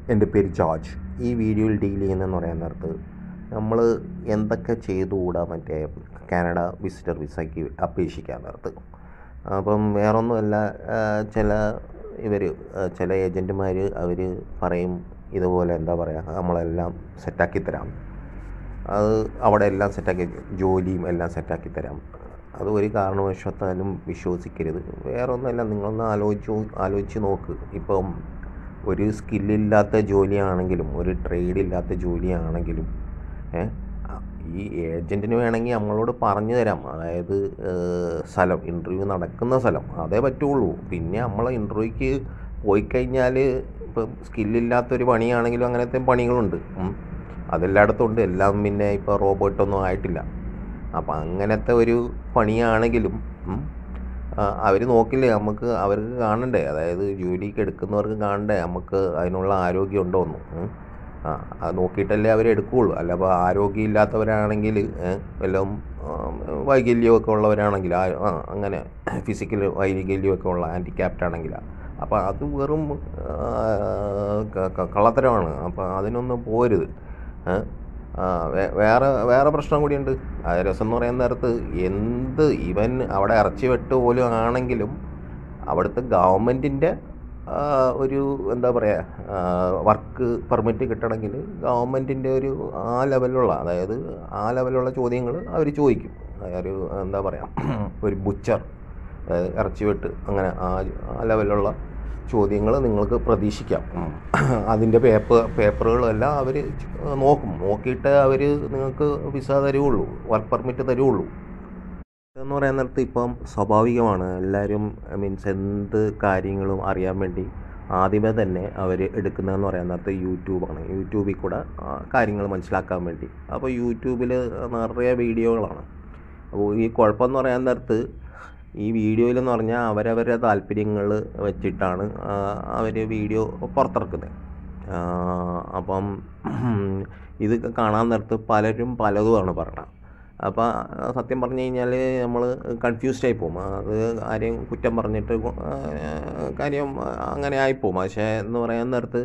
എൻ്റെ പേര് ജോർജ് ഈ വീഡിയോയിൽ ഡീൽ ചെയ്യുന്നതെന്ന് പറയാൻ നേരത്ത് നമ്മൾ എന്തൊക്കെ ചെയ്തുകൂടാ മറ്റേ കാനഡ വിസിറ്റർ വിസയ്ക്ക് അപേക്ഷിക്കാൻ നേരത്ത് അപ്പം വേറൊന്നുമല്ല ആ, ചില ഇവർ ചില ഏജൻറ്റുമാർ അവർ പറയും ഇതുപോലെ എന്താ പറയുക നമ്മളെല്ലാം സെറ്റാക്കി തരാം അത് അവിടെ എല്ലാം സെറ്റാക്കി ജോലിയും എല്ലാം സെറ്റാക്കി തരാം അത് ഒരു കാരണവശാലും വിശ്വസിക്കരുത് വേറെ ഒന്നുമല്ല നിങ്ങളൊന്ന് ആലോചിച്ച് ആലോചിച്ച് നോക്ക് ഇപ്പം ഒരു സ്കില്ലില്ലാത്ത ജോലിയാണെങ്കിലും ഒരു ട്രേഡ് ഇല്ലാത്ത ജോലിയാണെങ്കിലും ഏ, അ- ഈ ഏജൻറ്റിന് വേണമെങ്കിൽ നമ്മളോട് പറഞ്ഞു തരാം അതായത് ഏഹ്, സ്ഥലം ഇൻ്റർവ്യൂ നടക്കുന്ന സ്ഥലം അതേ പറ്റുള്ളൂ പിന്നെ നമ്മൾ ഇൻ്റർവ്യൂക്ക് പോയി കഴിഞ്ഞാൽ ഇപ്പം സ്കില്ലില്ലാത്തൊരു പണിയാണെങ്കിലും അങ്ങനത്തെ പണികളുണ്ട് ഉം. അതെല്ലായിടത്തും ഉണ്ട് എല്ലാം പിന്നെ ഇപ്പോൾ റോബോട്ടൊന്നും ആയിട്ടില്ല അപ്പം അങ്ങനത്തെ ഒരു പണിയാണെങ്കിലും അവർ നോക്കില്ലേ നമുക്ക് അവർക്ക് കാണണ്ടേ അതായത് ജോലിക്ക് എടുക്കുന്നവർക്ക് കാണണ്ടേ നമുക്ക് അതിനുള്ള ആരോഗ്യം ഉണ്ടോ എന്ന് ഉം. ആ അത് നോക്കിയിട്ടല്ലേ അവർ എടുക്കുകയുള്ളൂ അല്ല അപ്പോൾ ആരോഗ്യം ഇല്ലാത്തവരാണെങ്കിൽ വല്ലതും വൈകല്യമൊക്കെ ഉള്ളവരാണെങ്കിൽ ആ ആ, അങ്ങനെ ഫിസിക്കൽ വൈകല്യമൊക്കെ ഉള്ള ഹാൻഡിക്യാപ്റ്റ് ആണെങ്കിൽ അപ്പോൾ അത് വെറും ആ, ക- ക- കള്ളത്തരമാണ് അപ്പോൾ അതിനൊന്നും പോരുത് ഏ? ആ, വേ- വേറെ വേറെ പ്രശ്നം കൂടിയുണ്ട് ആ രസം എന്ന് പറയുന്ന നേരത്ത് എന്ത് ഇവൻ അവിടെ ഇറച്ചി വെട്ട് പോലും ആണെങ്കിലും അവിടുത്തെ ഗവൺമെൻറ്റിൻ്റെ ഒരു എന്താ പറയുക വർക്ക് പെർമിറ്റ് കിട്ടണമെങ്കിൽ ഗവൺമെൻറ്റിൻ്റെ ഒരു ആ ലെവലിലുള്ള അതായത് ആ ലെവലിലുള്ള ചോദ്യങ്ങൾ അവർ ചോദിക്കും ഒരു എന്താ പറയുക ഒരു ബുച്ചർ അതായത് ഇറച്ചി വെട്ട് അങ്ങനെ ആ ആ ലെവലിലുള്ള ചോദ്യങ്ങൾ നിങ്ങൾക്ക് പ്രതീക്ഷിക്കാം ഉം. അതിൻ്റെ പേപ്പർ പേപ്പറുകളെല്ലാം അവർ നോക്കും നോക്കിയിട്ട് അവർ നിങ്ങൾക്ക് വിസ തരുള്ളൂ വർക്ക് പെർമിറ്റ് തരുള്ളൂ എന്ന് പറയാൻ നേരത്ത് ഇപ്പം സ്വാഭാവികമാണ് എല്ലാവരും മീൻസ് എന്ത് കാര്യങ്ങളും അറിയാൻ വേണ്ടി ആദ്യമേ തന്നെ അവർ എടുക്കുന്നതെന്ന് പറയാൻ നേരത്ത് യൂട്യൂബാണ് യൂട്യൂബിൽ കൂടെ കാര്യങ്ങൾ മനസ്സിലാക്കാൻ വേണ്ടി അപ്പോൾ യൂട്യൂബിൽ നിറയെ വീഡിയോകളാണ് അപ്പോൾ ഈ കുഴപ്പമെന്ന് പറയാൻ നേരത്ത് ഈ വീഡിയോയിലെന്ന് പറഞ്ഞാൽ അവരവരുടെ താല്പര്യങ്ങൾ വെച്ചിട്ടാണ് അവർ വീഡിയോ പുറത്തിറക്കുന്നത് ആ, അപ്പം ഇത് കാണാൻ നേരത്ത് പലരും പലതുമാണ് പറയണത് അപ്പോൾ സത്യം പറഞ്ഞു കഴിഞ്ഞാൽ നമ്മൾ കൺഫ്യൂസ്ഡ് ആയി പോകും അത് ആരെയും കുറ്റം പറഞ്ഞിട്ട് ഗു- ആ, കാര്യം അങ്ങനെ ആയിപ്പോവും പക്ഷേ എന്ന് പറയാൻ നേരത്ത്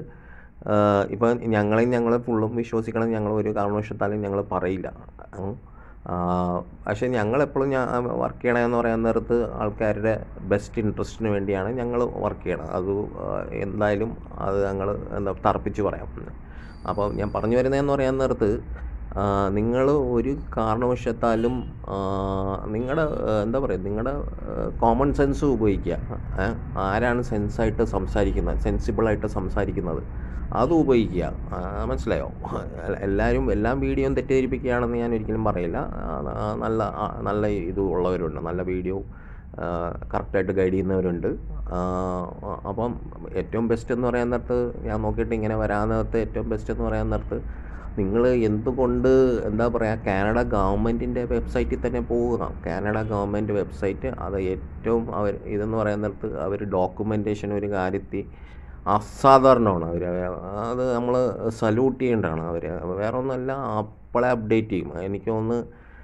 ഇപ്പം ഞങ്ങളെയും ഞങ്ങളെ ഫുള്ളും വിശ്വസിക്കണം ഞങ്ങൾ ഒരു കാരണവശത്താലും ഞങ്ങൾ പറയില്ല ഉം. ആ, പക്ഷേ ഞങ്ങളെപ്പോഴും ഞാൻ വർക്ക് ചെയ്യണമെന്ന് പറയാൻ നേരത്ത് ആൾക്കാരുടെ ബെസ്റ്റ് ഇൻട്രസ്റ്റിന് വേണ്ടിയാണ് ഞങ്ങൾ വർക്ക് ചെയ്യണം അത് ആ, എന്തായാലും അത് ഞങ്ങൾ എന്താ തർപ്പിച്ച് പറയാം അപ്പോൾ ഞാൻ പറഞ്ഞു വരുന്നതെന്ന് പറയാൻ നേരത്ത് നിങ്ങൾ ഒരു കാരണവശത്താലും നിങ്ങളുടെ എന്താ പറയുക നിങ്ങളുടെ കോമൺ സെൻസ് ഉപയോഗിക്കുക ഏ? ആരാണ് സെൻസായിട്ട് സംസാരിക്കുന്നത് സെൻസിബിളായിട്ട് സംസാരിക്കുന്നത് അത് ഉപയോഗിക്കുക ആ, മനസ്സിലായോ എ- എല്ലാവരും എല്ലാം വീഡിയോയും തെറ്റിദ്ധരിപ്പിക്കുകയാണെന്ന് ഞാൻ ഒരിക്കലും പറയില്ല ആ, ആ, നല്ല ആ, നല്ല ഇത് ഉള്ളവരുണ്ട് നല്ല വീഡിയോ കറക്റ്റായിട്ട് ഗൈഡ് ചെയ്യുന്നവരുണ്ട് ആ, അപ്പം ഏറ്റവും ബെസ്റ്റ് എന്ന് പറയാൻ നേരത്ത് ഞാൻ നോക്കിയിട്ട് ഇങ്ങനെ വരാൻ നേരത്ത് ഏറ്റവും ബെസ്റ്റ് എന്ന് പറയാൻ നേരത്ത് നിങ്ങൾ എന്തുകൊണ്ട് എന്താ പറയുക കാനഡ ഗവൺമെൻറ്റിൻ്റെ വെബ്സൈറ്റിൽ തന്നെ പോവുക കാനഡ ഗവൺമെൻറ് വെബ്സൈറ്റ് അത് ഏറ്റവും അവർ ഇതെന്ന് പറയാൻ നേരത്ത് അവർ ഡോക്യുമെൻറ്റേഷൻ ഒരു കാര്യത്തിൽ അസാധാരണമാണ് അവർ അത് നമ്മൾ സല്യൂട്ട് ചെയ്യേണ്ടതാണ് അവർ വേറെ ഒന്നുമല്ല അപ്പോളെ അപ്ഡേറ്റ് ചെയ്യും എനിക്ക് തോന്നുന്നു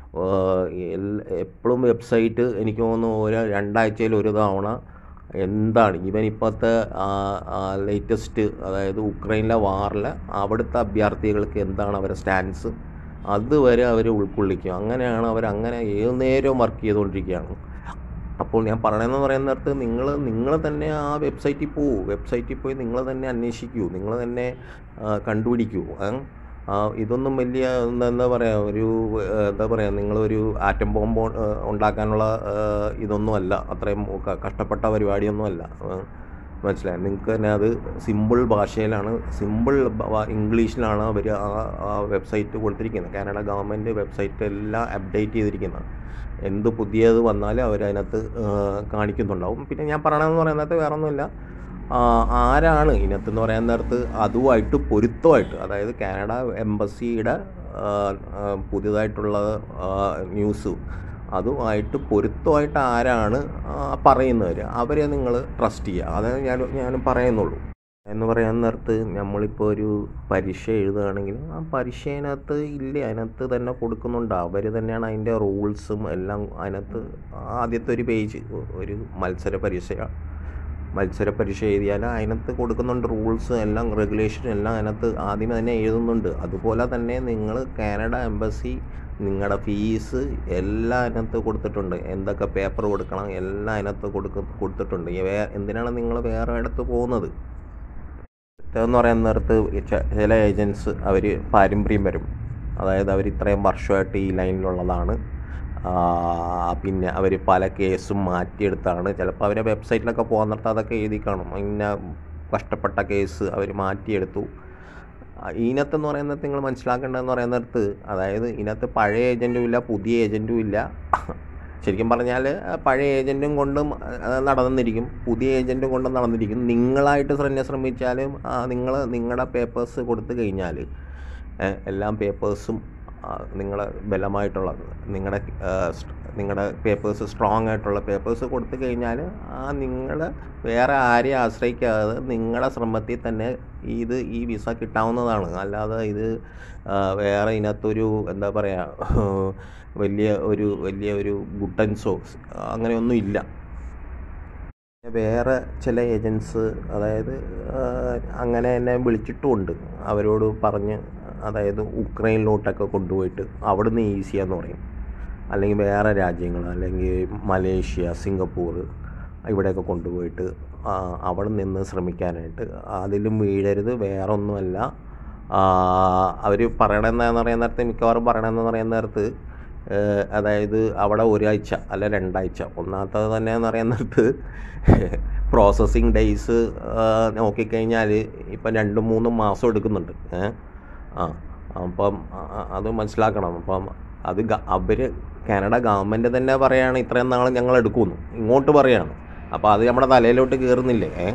എപ്പോഴും വെബ്സൈറ്റ് എനിക്ക് തോന്നുന്നു ഒരു രണ്ടാഴ്ചയിൽ ഒരു തവണ എന്താണ് ഇവൻ ഇപ്പോഴത്തെ ലേറ്റസ്റ്റ് അതായത് ഉക്രൈനിലെ വാറിൽ അവിടുത്തെ അഭ്യർത്ഥികൾക്ക് എന്താണ് അവരുടെ സ്റ്റാൻസ് അതുവരെ അവർ ഉൾക്കൊള്ളിക്കും അങ്ങനെയാണ് അവർ അങ്ങനെ ഏത് നേരവും വർക്ക് ചെയ്തുകൊണ്ടിരിക്കുകയാണ് അപ്പോൾ ഞാൻ പറയണമെന്ന് പറയുന്ന നേരത്ത് നിങ്ങൾ നിങ്ങൾ തന്നെ ആ വെബ്സൈറ്റിൽ പോകൂ വെബ്സൈറ്റിൽ പോയി നിങ്ങൾ തന്നെ അന്വേഷിക്കൂ നിങ്ങൾ തന്നെ ആ, കണ്ടുപിടിക്കൂ ഏ? ആ, ഇതൊന്നും വലിയ എന്താ എന്താ പറയുക ഒരു ആ, എന്താ പറയുക നിങ്ങളൊരു ആറ്റം ബോംബ് ഉ- ഉണ്ടാക്കാനുള്ള ആ, ഇതൊന്നും അല്ല അത്രയും ക- കഷ്ടപ്പെട്ട പരിപാടിയൊന്നും അല്ല ആ, മനസ്സിലായി നിങ്ങൾക്ക് തന്നെ അത് സിമ്പിൾ ഭാഷയിലാണ് സിമ്പിൾ ഇംഗ്ലീഷിലാണ് അവർ ആ വെബ്സൈറ്റ് കൊടുത്തിരിക്കുന്നത് കാനഡ ഗവൺമെൻറ് വെബ്സൈറ്റ് എല്ലാം അപ്ഡേറ്റ് ചെയ്തിരിക്കുന്നത് എന്ത് പുതിയത് വന്നാലും അവരതിനകത്ത് കാണിക്കുന്നുണ്ടാവും പിന്നെ ഞാൻ പറയണമെന്ന് പറയുന്നത് വേറെ ഒന്നുമില്ല ആ, ആരാണ് ഇതിനകത്തെന്ന് പറയാൻ നേരത്ത് അതുമായിട്ട് പൊരുത്തമായിട്ട് അതായത് കാനഡ എംബസിയുടെ ആ, ആ, പുതിയതായിട്ടുള്ള ന്യൂസ് അതുമായിട്ട് പൊരുത്തമായിട്ട് ആരാണ് ആ, പറയുന്നവർ അവരെ നിങ്ങൾ ട്രസ്റ്റ് ചെയ്യുക അതേ ഞാൻ ഞാൻ പറയുന്നുള്ളൂ എന്ന് പറയാൻ നേരത്ത് നമ്മളിപ്പോൾ ഒരു പരീക്ഷ എഴുതുകയാണെങ്കിൽ ആ പരീക്ഷേനകത്ത് ഇല്ല അതിനകത്ത് തന്നെ കൊടുക്കുന്നുണ്ട് അവർ തന്നെയാണ് അതിൻ്റെ റൂൾസും എല്ലാം അതിനകത്ത് ആദ്യത്തെ ഒരു പേജ് ഒരു മത്സര പരീക്ഷ മത്സര പരീക്ഷ എഴുതിയാൽ അതിനകത്ത് കൊടുക്കുന്നുണ്ട് റൂൾസ് എല്ലാം റെഗുലേഷൻ എല്ലാം അതിനകത്ത് ആദ്യമേ തന്നെ എഴുതുന്നുണ്ട് അതുപോലെ തന്നെ നിങ്ങൾ കാനഡ എംബസി നിങ്ങളുടെ ഫീസ് എല്ലാം അതിനകത്ത് കൊടുത്തിട്ടുണ്ട് എന്തൊക്കെ പേപ്പർ കൊടുക്കണം എല്ലാം അതിനകത്ത് കൊടുക്ക കൊടുത്തിട്ടുണ്ട് ഈ വേ എന്തിനാണ് നിങ്ങൾ വേറെ ഇടത്ത് പോകുന്നത് എന്ന് പറയുന്ന നേരത്ത് ച- ചില ഏജൻസ് അവർ പാരമ്പര്യം വരും അതായത് അവർ ഇത്രയും വർഷമായിട്ട് ഈ ലൈനിലുള്ളതാണ് ആ, പിന്നെ അവർ പല കേസും മാറ്റിയെടുത്താണ് ചിലപ്പോൾ അവരെ വെബ്സൈറ്റിലൊക്കെ പോകാൻ നേരത്ത് അതൊക്കെ എഴുതി കാണും ഇന്ന കഷ്ടപ്പെട്ട കേസ് അവർ മാറ്റിയെടുത്തു ആ, ഇതിനകത്തെന്ന് പറയുന്നത് നിങ്ങൾ മനസ്സിലാക്കേണ്ടതെന്ന് പറയുന്നിടത്ത് അതായത് ഇതിനകത്ത് പഴയ ഏജൻറ്റും ഇല്ല പുതിയ ഏജൻറ്റും ഇല്ല ശരിക്കും പറഞ്ഞാൽ പഴയ ഏജൻറ്റും കൊണ്ടും ആ, നടന്നിരിക്കും പുതിയ ഏജൻറ്റും കൊണ്ടും നടന്നിരിക്കും നിങ്ങളായിട്ട് തന്നെ ശ്രമിച്ചാലും നിങ്ങൾ നിങ്ങളുടെ പേപ്പേഴ്സ് കൊടുത്തു കഴിഞ്ഞാൽ എല്ലാം പേപ്പേഴ്സും നിങ്ങളെ ബലമായിട്ടുള്ളത് നിങ്ങളുടെ നിങ്ങളുടെ പേപ്പേഴ്സ് സ്ട്രോങ് ആയിട്ടുള്ള പേപ്പേഴ്സ് കൊടുത്തു കഴിഞ്ഞാൽ ആ നിങ്ങൾ വേറെ ആരെയും ആശ്രയിക്കാതെ നിങ്ങളുടെ ശ്രമത്തിൽ തന്നെ ഇത് ഈ വിസ കിട്ടാവുന്നതാണ് അല്ലാതെ ഇത് ആ, വേറെ ഇതിനകത്തൊരു എന്താ പറയുക വലിയ ഒരു വലിയ ഒരു ഗുട്ടൻസോ അങ്ങനെയൊന്നും ഇല്ല വേറെ ചില ഏജൻസ് അതായത് ആ, അങ്ങനെ എന്നെ വിളിച്ചിട്ടുമുണ്ട് അവരോട് പറഞ്ഞ് അതായത് ഉക്രൈനിലോട്ടൊക്കെ കൊണ്ടുപോയിട്ട് അവിടുന്ന് ഈസിയാന്ന് പറയും അല്ലെങ്കിൽ വേറെ രാജ്യങ്ങൾ അല്ലെങ്കിൽ മലേഷ്യ സിംഗപ്പൂർ ഇവിടെയൊക്കെ കൊണ്ടുപോയിട്ട് ആ, അവിടെ നിന്ന് ശ്രമിക്കാനായിട്ട് അതിലും വീഴരുത് വേറെ ഒന്നുമല്ല അവർ പറയണമെന്ന് പറയുന്ന നേരത്ത് മിക്കവാറും പറയണമെന്ന് പറയുന്ന നേരത്ത് ഏഹ് അതായത് അവിടെ ഒരാഴ്ച അല്ല രണ്ടാഴ്ച ഒന്നാമത്തത് തന്നെ എന്ന് പറയുന്ന നേരത്ത് പ്രോസസ്സിങ് ഡേയ്സ് നോക്കിക്കഴിഞ്ഞാൽ ഇപ്പം രണ്ടും മൂന്നും മാസം എടുക്കുന്നുണ്ട് ഏഹ് ആ അപ്പം അ- അ- അത് മനസ്സിലാക്കണം അപ്പം അത് അവർ കാനഡ ഗവൺമെൻറ് തന്നെ പറയാണ് ഇത്രയും നാൾ ഞങ്ങൾ എടുക്കുമെന്ന് ഇങ്ങോട്ട് പറയാണ് അപ്പോൾ അത് നമ്മുടെ തലയിലോട്ട് കയറുന്നില്ലേ ഏ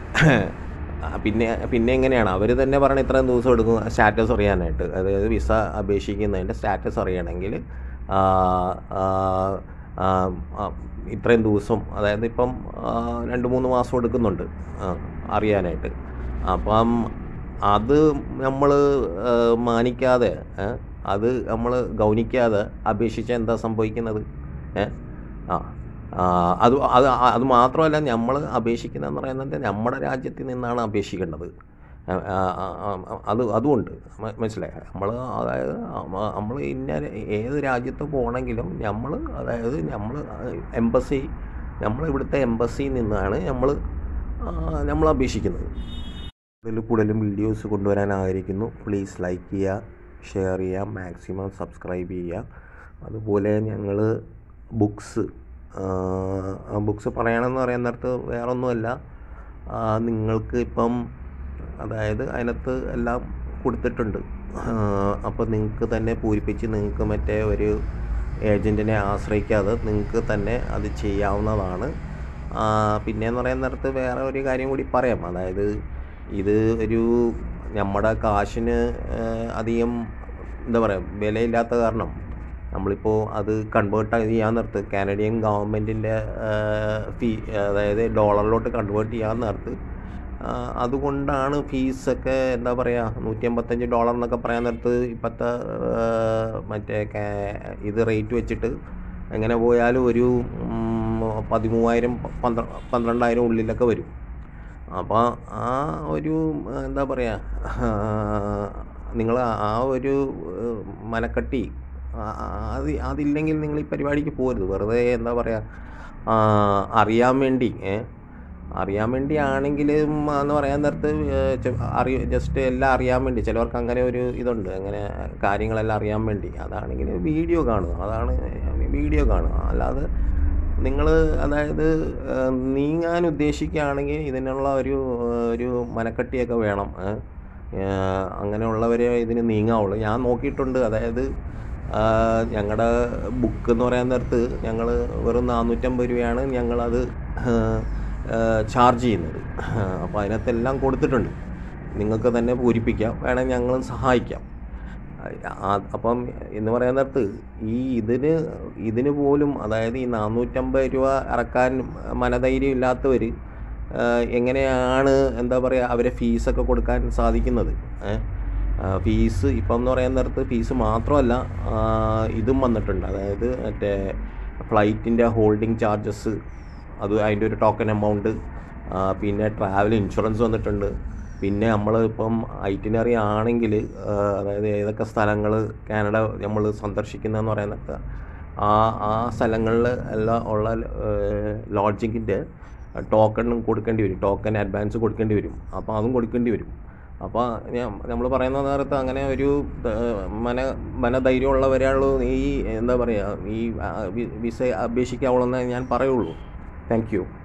ആ, പിന്നെ പിന്നെ എങ്ങനെയാണ് അവർ തന്നെ പറയണ ഇത്രയും ദിവസം എടുക്കും സ്റ്റാറ്റസ് അറിയാനായിട്ട് അതായത് വിസ അപേക്ഷിക്കുന്നതിൻ്റെ സ്റ്റാറ്റസ് അറിയണമെങ്കിൽ ആ, ആ, ആ, ആ, ഇത്രയും ദിവസം അതായത് ഇപ്പം ആ, രണ്ട് മൂന്ന് മാസം എടുക്കുന്നുണ്ട് ആ, അറിയാനായിട്ട് അപ്പം അത് നമ്മൾ മാനിക്കാതെ ഏ, അത് നമ്മൾ ഗൗനിക്കാതെ അപേക്ഷിച്ചാൽ എന്താ സംഭവിക്കുന്നത് ഏ ആ ആ, അത് അത് അത് മാത്രമല്ല നമ്മൾ അപേക്ഷിക്കുന്നതെന്ന് പറയുന്നത് നമ്മുടെ രാജ്യത്തിൽ നിന്നാണ് അപേക്ഷിക്കേണ്ടത് ആ, ആ, ആ, ആ, അത് അതുമുണ്ട് മ- മനസ്സിലായോ നമ്മൾ അതായത് നമ്മൾ ഇന്ന ഏത് രാജ്യത്ത് പോകണമെങ്കിലും നമ്മൾ അതായത് നമ്മൾ എംബസി നമ്മൾ ഇവിടുത്തെ എംബസിയിൽ നിന്നാണ് നമ്മൾ നമ്മൾ അപേക്ഷിക്കുന്നത് ഇതിൽ കൂടുതലും വീഡിയോസ് കൊണ്ടുവരാൻ ആഗ്രഹിക്കുന്നു പ്ലീസ് ലൈക്ക് ചെയ്യുക ഷെയർ ചെയ്യുക മാക്സിമം സബ്സ്ക്രൈബ് ചെയ്യുക അതുപോലെ ഞങ്ങൾ ബുക്സ് ബുക്സ് പറയണമെന്ന് പറയുന്ന നേരത്ത് വേറൊന്നുമല്ല ആ, നിങ്ങൾക്ക് ഇപ്പം അതായത് അതിനകത്ത് എല്ലാം കൊടുത്തിട്ടുണ്ട് അപ്പോൾ നിങ്ങൾക്ക് തന്നെ പൂരിപ്പിച്ച് നിങ്ങൾക്ക് മറ്റേ ഒരു ഏജൻറ്റിനെ ആശ്രയിക്കാതെ നിങ്ങൾക്ക് തന്നെ അത് ചെയ്യാവുന്നതാണ് ആ, പിന്നെയെന്ന് പറയുന്ന നേരത്ത് വേറെ ഒരു കാര്യം കൂടി പറയാം അതായത് ഇത് ഒരു നമ്മുടെ കാശിന് ആ, അധികം എന്താ പറയുക വിലയില്ലാത്ത കാരണം നമ്മളിപ്പോൾ അത് കൺവേർട്ട് ചെയ്യാൻ നേരത്ത് കാനഡിയൻ ഗവൺമെൻറ്റിൻ്റെ ഫീ അതായത് ഡോളറിലോട്ട് കൺവേർട്ട് ചെയ്യാൻ നേരത്ത് ആ, അതുകൊണ്ടാണ് ഫീസൊക്കെ എന്താ പറയുക നൂറ്റി അമ്പത്തഞ്ച് ഡോളർ എന്നൊക്കെ പറയാൻ നേരത്ത് ഇപ്പോഴത്തെ മറ്റേ കാ- ഇത് റേറ്റ് വെച്ചിട്ട് എങ്ങനെ പോയാലും ഒരു ഉം, പതിമൂവായിരം പന്ത്ര പന്ത്രണ്ടായിരം ഉള്ളിലൊക്കെ വരും അപ്പോൾ ആ ഒരു എന്താ പറയുക നിങ്ങൾ ആ ഒരു ഏഹ്, മനക്കട്ടി ആ- ആ- അത് അതില്ലെങ്കിൽ നിങ്ങൾ ഈ പരിപാടിക്ക് പോരുത് വെറുതെ എന്താ പറയുക അറിയാൻ വേണ്ടി ഏ അറിയാൻ വേണ്ടി ആണെങ്കിലും എന്ന് പറയാൻ നേരത്ത് ഏഹ്, ചെ- അറിയ ജസ്റ്റ് എല്ലാം അറിയാൻ വേണ്ടി ചിലവർക്ക് അങ്ങനെ ഒരു ഇതുണ്ട് അങ്ങനെ കാര്യങ്ങളെല്ലാം അറിയാൻ വേണ്ടി അതാണെങ്കിൽ വീഡിയോ കാണുക അതാണ് വീഡിയോ കാണുക അല്ലാതെ നിങ്ങൾ അതായത് ഏഹ്, നീങ്ങാൻ ഉദ്ദേശിക്കുകയാണെങ്കിൽ ഇതിനുള്ള ഒരു ഏഹ്, ഒരു മനക്കട്ടിയൊക്കെ വേണം ഏഹ്. ഏഹ്, അങ്ങനെയുള്ളവരെ ഇതിന് നീങ്ങാവുള്ളൂ ഞാൻ നോക്കിയിട്ടുണ്ട് അതായത് ഞങ്ങളുടെ ബുക്ക് എന്ന് പറയാൻ നേരത്ത് ഞങ്ങൾ വെറും നാനൂറ്റമ്പത് രൂപയാണ് ഞങ്ങളത് ചാർജ് ചെയ്യുന്നത് അപ്പോൾ അതിനകത്തെല്ലാം കൊടുത്തിട്ടുണ്ട് നിങ്ങൾക്ക് തന്നെ പൂരിപ്പിക്കാം വേണമെങ്കിൽ ഞങ്ങളും സഹായിക്കാം ആ- അപ്പം എന്ന് പറയാൻ നേരത്ത് ഈ ഇതിന് ഇതിന് പോലും അതായത് ഈ നാനൂറ്റമ്പത് രൂപ ഇറക്കാൻ മനധൈര്യം ഇല്ലാത്തവർ എങ്ങനെയാണ് എന്താ പറയുക അവരെ ഫീസൊക്കെ കൊടുക്കാൻ സാധിക്കുന്നത് ഏ? ആ, ഫീസ് ഇപ്പം എന്ന് പറയാൻ നേരത്ത് ഫീസ് മാത്രമല്ല ആ, ഇതും വന്നിട്ടുണ്ട് അതായത് മറ്റേ ഫ്ലൈറ്റിൻ്റെ ഹോൾഡിംഗ് ചാർജസ് അത് അതിൻ്റെ ഒരു ടോക്കൺ എമൗണ്ട് ആ, പിന്നെ ട്രാവൽ ഇൻഷുറൻസ് വന്നിട്ടുണ്ട് പിന്നെ നമ്മൾ ഇപ്പം ഐറ്റിനറി ആണെങ്കിൽ അതായത് ഏതൊക്കെ സ്ഥലങ്ങൾ കാനഡ നമ്മൾ സന്ദർശിക്കുന്നതെന്ന് പറയുന്നത് ആ ആ സ്ഥലങ്ങളിൽ എല്ലാം ഉള്ള ലോഡ്ജിങ്ങിൻ്റെ ടോക്കൺ കൊടുക്കേണ്ടി വരും ടോക്കൺ അഡ്വാൻസ് കൊടുക്കേണ്ടി വരും അപ്പോൾ അതും കൊടുക്കേണ്ടി വരും അപ്പോൾ നമ്മൾ പറയുന്ന നേരത്ത് അങ്ങനെ ഒരു ഏഹ്, മന മനധൈര്യമുള്ളവരാളുള്ളൂ ഈ എന്താ പറയുക ഈ ആ, വി- വിസ അപേക്ഷിക്കാവുള്ളൂ എന്നേ ഞാൻ പറയുള്ളൂ താങ്ക് യു